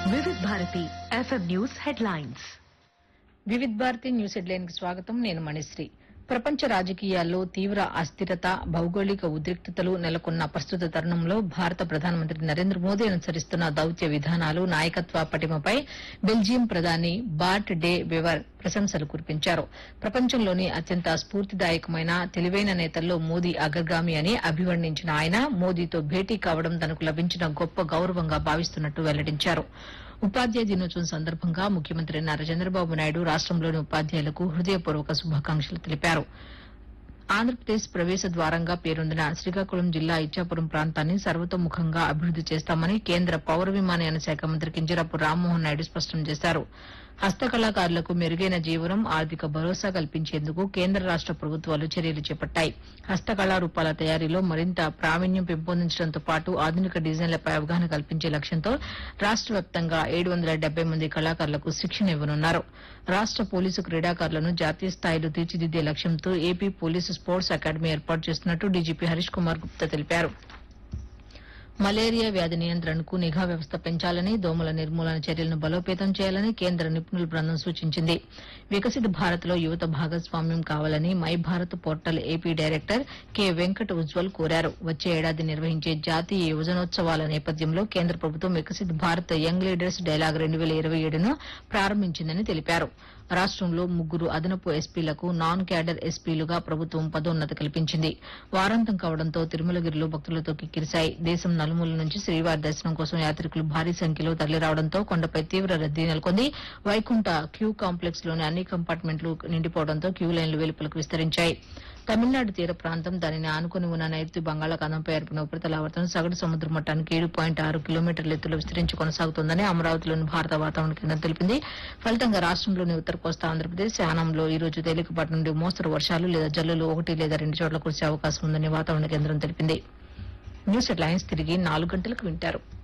వివిధ Bharati FM news headlines Vividh Bharati news headline కి స్వాగతం నేను మణిశ్రీ ప్రపంచ రాజకీయాల్లో తీవ్ర అస్థిరత భౌగోళిక ఉద్రిక్తతలు నెలకొన్న ప్రస్తుత తరుణంలో భారత ప్రధానమంత్రి నరేంద్ర మోదీ అనుసరిస్తున్న దౌత్య విధానాలు నాయకత్వ పటిమపై బెల్జియం ప్రధాని బార్ట్ డే వెవర్ ప్రశంసలు కురిపించారు ప్రపంచంలోని అత్యంత స్ఫూర్తిదాయకమైన తెలివైన నేతల్లో మోదీ అగ్రగామి అని అభివర్ణించిన ఆయన మోదీతో భేటీ కావడం తనకు లభించిన గొప్ప గౌరవంగా భావిస్తున్నట్టు వెల్లడించారు ఉపాధ్యాయ దినోత్సవం సందర్భంగా ముఖ్యమంత్రి నారా చంద్రబాబు నాయుడు రాష్టంలోని ఉపాధ్యాయులకు హృదయపూర్వక శుభాకాంక్షలు తెలిపారు ఆంధ్రప్రదేశ్ ప్రవేశ ద్వారంగా పేరొందిన శ్రీకాకుళం జిల్లా ఇచ్చాపురం ప్రాంతాన్ని సర్వతోముఖంగా అభివృద్ది చేస్తామని కేంద్ర పౌర విమానయాన శాఖ మంత్రి కింజరాపు రామ్మోహన్ నాయుడు స్పష్టం చేశారు హస్తకళాకారులకు మెరుగైన జీవనం ఆర్థిక భరోసా కల్పించేందుకు కేంద్ర రాష్ట ప్రభుత్వాలు చర్యలు చేపట్టాయి హస్తకళా రూపాల తయారీలో మరింత ప్రావీణ్యం పెంపొందించడంతో పాటు ఆధునిక డిజైన్లపై అవగాహన కల్పించే లక్ష్యంతో రాష్ట వ్యాప్తంగా ఏడు వందల డెబ్బై మంది కళాకారులకు శిక్షణ ఇవ్వనున్నారు రాష్ట పోలీసు క్రీడాకారులను జాతీయ స్థాయిలో తీర్చిదిద్దే లక్ష్యంతో ఏపీ పోలీసు స్పోర్ట్స్ అకాడమీ ఏర్పాటు చేస్తున్నట్టు డీజీపీ హరీష్ కుమార్ గుప్తా తెలిపారు మలేరియా వ్యాధి నియంత్రణకు నిఘా వ్యవస్థ పెంచాలని దోమల నిర్మూలన చర్యలను బలోపేతం చేయాలని కేంద్ర నిపుణుల బృందం సూచించింది వికసిత భారత్ లో యువత భాగస్వామ్యం కావాలని my Bharat portal AP director K Venkat Ujwal కోరారు వచ్చే ఏడాది నిర్వహించే జాతీయ యువజనోత్సవాల నేపథ్యంలో కేంద్ర ప్రభుత్వం Viksit Bharat young leaders dialogue రెండు వేల ఇరవై ఏడును ప్రారంభించిందని తెలిపారు రాష్టంలో ముగ్గురు అదనపు ఎస్పీలకు నాన్ క్యాడర్ ఎస్పీలుగా ప్రభుత్వం పదోన్నతి కల్పించింది వారాంతం కావడంతో తిరుమలగిరిలో భక్తులతో కిక్కిరిశాయి దేశం నలుమూల నుంచి శ్రీవారి దర్శనం కోసం యాత్రికులు భారీ సంఖ్యలో తరలిరావడంతో కొండపై తీవ్ర రద్దీ నెలకొంది వైకుంఠ క్యూ కాంప్లెక్స్ లోని అన్ని కంపార్ట్మెంట్లు నిండిపోవడంతో క్యూ లైన్లు వెలుపలకు విస్తరించాయి తమిళనాడు తీర ప్రాంతం దానిని ఆనుకుని ఉన్న నైరుతి బంగాళాఖాతంపై ఏర్పడిన ఉపరితల ఆవర్తనం సగటు సముద్ర మట్టానికి ఏడు పాయింట్ ఆరు కిలోమీటర్ల ఎత్తులో విస్తరించి కొనసాగుతోందని అమరావతిలోని భారత వాతావరణ కేంద్రం తెలిపింది ఫలితంగా రాష్టంలోని ఉత్తర కోస్తా ఆంధ్రప్రదేశ్ యానంలో ఈ రోజు తేలికపాటి నుండి మోస్తరు వర్షాలు లేదా జల్లులు ఒకటి లేదా రెండు చోట్ల కురిసే అవకాశం ఉందని వాతావరణ కేంద్రం తెలిపింది న్యూస్ హెడ్లైన్స్ తిరిగి నాలుగు గంటలకు వింటారు